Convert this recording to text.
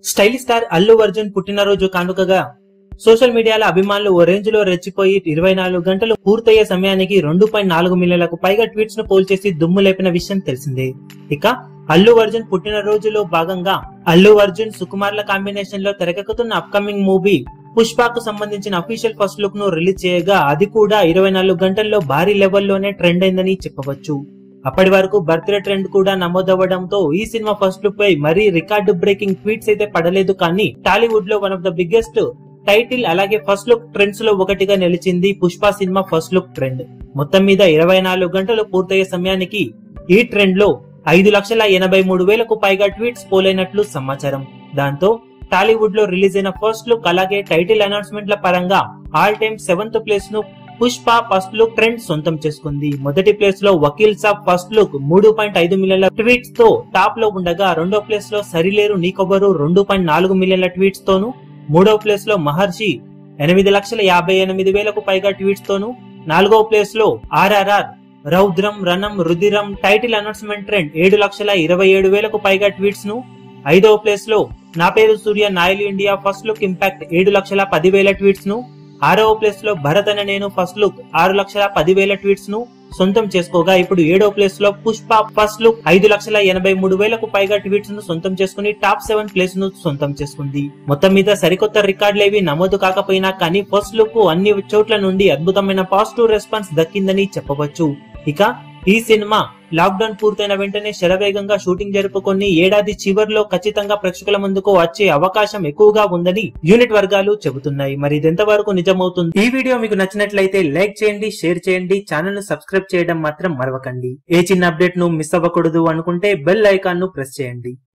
stylish star Allu Arjun పుట్టినరోజు కానుకగా social మీడియాలో అభిమానులు ఓ రేంజ్ లో రెచ్చిపోయి ఇరవై నాలుగు గంటలు పూర్తయ్యే సమయానికి రెండు పాయింట్ నాలుగు మిలియన్లకు పైగా ట్వీట్స్ ను పోల్ చేసి దుమ్ము లేపిన విషయం తెలిసిందే ఇక అల్లు అర్జున్ పుట్టినరోజులో భాగంగా అల్లు అర్జున్ సుకుమార్ల కాంబినేషన్ లో తెరకెక్కుతున్న అప్కమింగ్ మూవీ పుష్పకు సంబంధించిన అఫీషియల్ ఫస్ట్ లుక్ ను రిలీజ్ చేయగా అది కూడా ఇరవై నాలుగు గంటల్లో భారీ లెవెల్లోనే ట్రెండ్ అయిందని చెప్పవచ్చు అప్పటి వరకు బర్త్డే ట్రెండ్ కూడా నమోదవ్వడంతో ఈ సినిమా ఫస్ట్ లుక్ పై మరీ రికార్డు బ్రేకింగ్ ట్వీట్స్ అయితే పడలేదు కానీ టాలీవుడ్ లో one of the biggest title అలాగే ఫస్ట్ లుక్ ట్రెండ్స్ లో ఒకటిగా నిలిచింది పుష్ప సినిమా ఫస్ట్ లుక్ ట్రెండ్ మొత్తం మీద ఇరవై నాలుగు గంటలు పూర్తయ్యే సమయానికి ఈ ట్రెండ్ లో ఐదు లక్షల ఎనభై మూడు వేలకు పైగా ట్వీట్స్ పోలైనట్లు సమాచారం దాంతో టాలీవుడ్ లో రిలీజ్ అయిన ఫస్ట్ లుక్ అలాగే టైటిల్ అనౌన్స్మెంట్ల పరంగా ఆల్ టైమ్ సెవెంత్ ప్లేస్ ను పుష్ప ఫస్ట్ లుక్ ట్రెండ్ సొంతం చేసుకుంది మొదటి ప్లేస్ లో వకీల్ సాబ్ ఫస్ట్ లుక్ మూడు పాయింట్ ఐదు మిలియన్ల ట్వీట్స్ తో టాప్ లో ఉండగా రెండో ప్లేస్ లో సరిలేరు నీకొబరు రెండు పాయింట్ నాలుగు మిలియన్ల ట్వీట్స్ తోను మూడో ప్లేస్ లో మహర్షి ఎనిమిది లక్షల యాభై ఎనిమిది వేలకు పైగా ట్వీట్స్ తోను నాలుగో ప్లేస్ లో RRR Roudram Ranam Rudhiram title announcement trend ఏడు లక్షల ఇరవై ఏడు వేలకు పైగా ట్వీట్స్ ను ఐదవ ప్లేస్ లో నా పేరు సూర్య నాయలు ఇండియా ఫస్ట్ లుక్ ఇంపాక్ట్ ఏడు లక్షల పదివేల ట్వీట్స్ ను ఆరవ ప్లేస్ లో భరత్ అనే నేను ఫస్ట్ లుక్ ఆరు లక్షల పదివేల ట్వీట్స్ ను సొంతం చేసుకోగా ఇప్పుడు ఏడో ప్లేస్ లో పుష్ప ఫస్ట్ లుక్ ఐదు లక్షల ఎనభై మూడు వేలకు పైగా ట్వీట్స్ ను సొంతం చేసుకుని టాప్ సెవెన్ ప్లేస్ ను సొంతం చేసుకుంది మొత్తం మీద సరికొత్త రికార్డులేవి నమోదు కాకపోయినా కానీ ఫస్ట్ లుక్ అన్ని చోట్ల నుండి అద్భుతమైన పాజిటివ్ రెస్పాన్స్ దక్కిందని చెప్పవచ్చు ఇక ఈ సినిమా లాక్డౌన్ పూర్తయిన వెంటనే శరవేగంగా షూటింగ్ జరుపుకొని ఏడాది చివర్లో ఖచ్చితంగా ప్రేక్షకుల ముందుకు వచ్చే అవకాశం ఎక్కువగా ఉందని యూనిట్ వర్గాలు చెబుతున్నాయి మరి ఇది ఎంతవరకు నిజమవుతుంది ఈ వీడియో మీకు నచ్చినట్లయితే లైక్ చేయండి షేర్ చేయండి ఛానల్ ను సబ్స్క్రైబ్ చేయడం మాత్రం మరవకండి ఏ చిన్న అప్డేట్ ను మిస్ అవ్వకూడదు అనుకుంటే బెల్ ఐకాన్ ను ప్రెస్ చేయండి